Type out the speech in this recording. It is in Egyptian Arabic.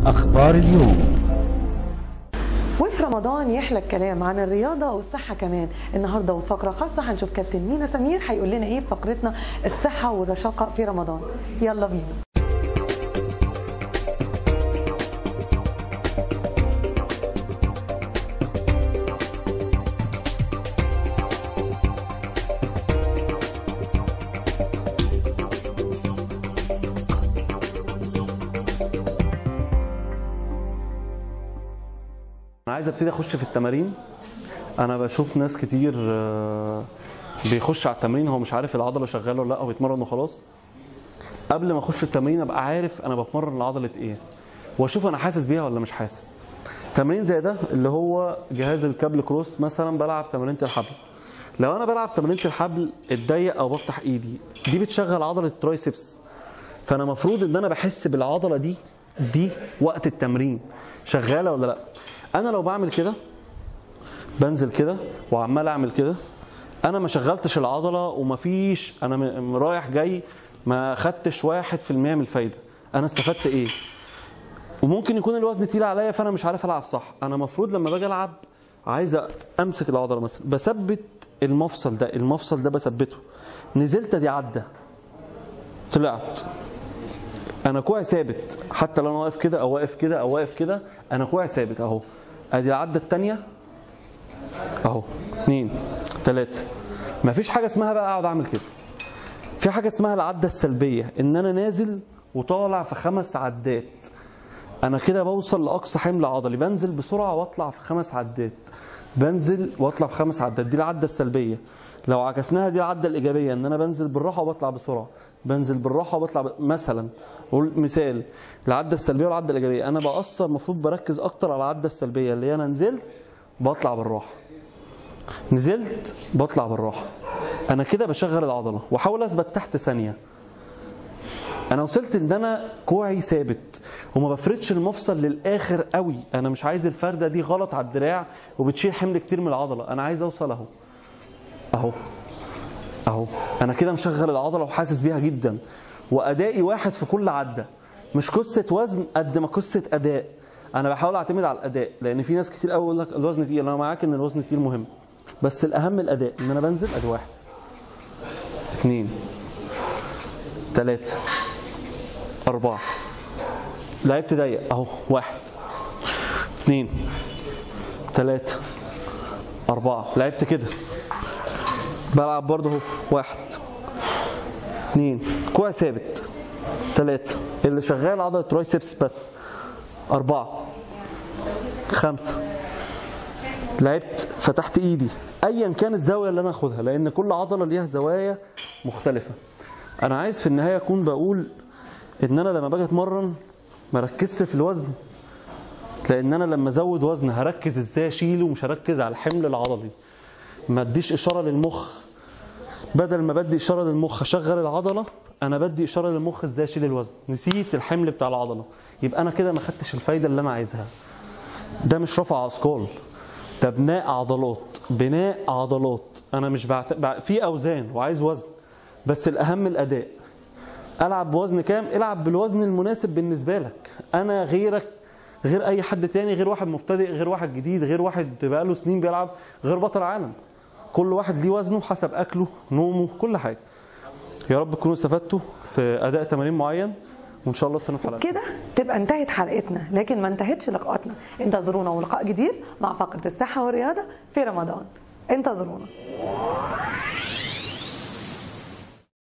أخبار اليوم وفي رمضان يحلى الكلام عن الرياضه والصحه كمان النهارده وفقره خاصه هنشوف كابتن مينا سمير هيقول لنا ايه في فقرتنا الصحه والرشاقه في رمضان يلا بينا انا عايز ابتدي اخش في التمارين انا بشوف ناس كتير آه، بيخش على التمرين هو مش عارف العضله شغاله ولا لا هو بيتمرن وخلاص قبل ما اخش التمرين ابقى عارف انا بتمرن لعضله ايه واشوف انا حاسس بيها ولا مش حاسس تمرين زي ده اللي هو جهاز الكابل كروس مثلا بلعب تمرينه الحبل لو انا بلعب تمرينه الحبل اتضيق او بفتح ايدي دي بتشغل عضله الترايسبس فانا المفروض ان انا بحس بالعضله دي دي وقت التمرين شغاله ولا لا انا لو بعمل كده بنزل كده وعمال اعمل كده انا ما شغلتش العضله ومفيش انا م- رايح جاي ما خدتش واحد في المية من الفايده انا استفدت ايه وممكن يكون الوزن تقيل عليا فانا مش عارف العب صح انا المفروض لما باجي العب عايز امسك العضله مثلا بثبت المفصل ده المفصل ده بثبته نزلت دي عدى طلعت انا كوعي ثابت حتى لو انا واقف كده او واقف كده او واقف كده انا كوعي ثابت اهو ادي العده الثانيه اهو اثنين ثلاثه مفيش حاجه اسمها بقى اقعد اعمل كده في حاجه اسمها العده السلبيه ان انا نازل وطالع في خمس عدات انا كده بوصل لاقصى حمل عضلي بنزل بسرعه واطلع في خمس عدات بنزل واطلع في خمس عدات دي العده السلبيه لو عكسناها دي العده الايجابيه ان انا بنزل بالراحه وبطلع بسرعه بنزل بالراحه وبطلع ب... مثلا قول مثال العده السلبيه والعده الايجابيه انا بأثر المفروض بركز اكتر على العده السلبيه اللي هي انا نزلت بطلع بالراحه نزلت بطلع بالراحه انا كده بشغل العضله واحاول اثبت تحت ثانيه انا وصلت ان انا كوعي ثابت وما بفردش المفصل للاخر قوي انا مش عايز الفرده دي غلط على الدراع وبتشيل حمل كتير من العضله انا عايز اوصل اهو اهو اهو انا كده مشغل العضله وحاسس بيها جدا وادائي واحد في كل عده مش قصه وزن قد ما قصه اداء انا بحاول اعتمد على الاداء لان في ناس كتير قوي يقول لك الوزن تقيل انا معاك ان الوزن تقيل مهم بس الاهم الاداء ان انا بنزل ادي واحد اثنين ثلاثه أربعة لعبت ضيق أهو واحد اثنين ثلاثة أربعة لعبت كده بلعب برضه أهو واحد اثنين كوع ثابت ثلاثة اللي شغال عضلة ترايسبس بس أربعة خمسة لعبت فتحت ايدي ايا كان الزاويه اللي انا اخدها لان كل عضله ليها زوايا مختلفه انا عايز في النهايه اكون بقول ان انا لما باجي اتمرن ما ركزش في الوزن لان انا لما ازود وزن هركز ازاي اشيله مش هركز على الحمل العضلي ما اديش اشاره للمخ بدل ما بدي اشاره للمخ اشغل العضله انا بدي اشاره للمخ ازاي اشيل الوزن نسيت الحمل بتاع العضله يبقى انا كده ما خدتش الفايده اللي انا عايزها ده مش رفع اثقال ده بناء عضلات بناء عضلات انا مش بعت... بع... في اوزان وعايز وزن بس الاهم الاداء العب بوزن كام العب بالوزن المناسب بالنسبه لك انا غيرك غير اي حد تاني غير واحد مبتدئ غير واحد جديد غير واحد بقاله سنين بيلعب غير بطل عالم كل واحد ليه وزنه حسب اكله نومه كل حاجه يا رب تكونوا استفدتوا في اداء تمارين معين وان شاء الله استنوا في حلقه كده تبقى انتهت حلقتنا لكن ما انتهتش لقاءاتنا انتظرونا ولقاء جديد مع فقره الصحه والرياضه في رمضان انتظرونا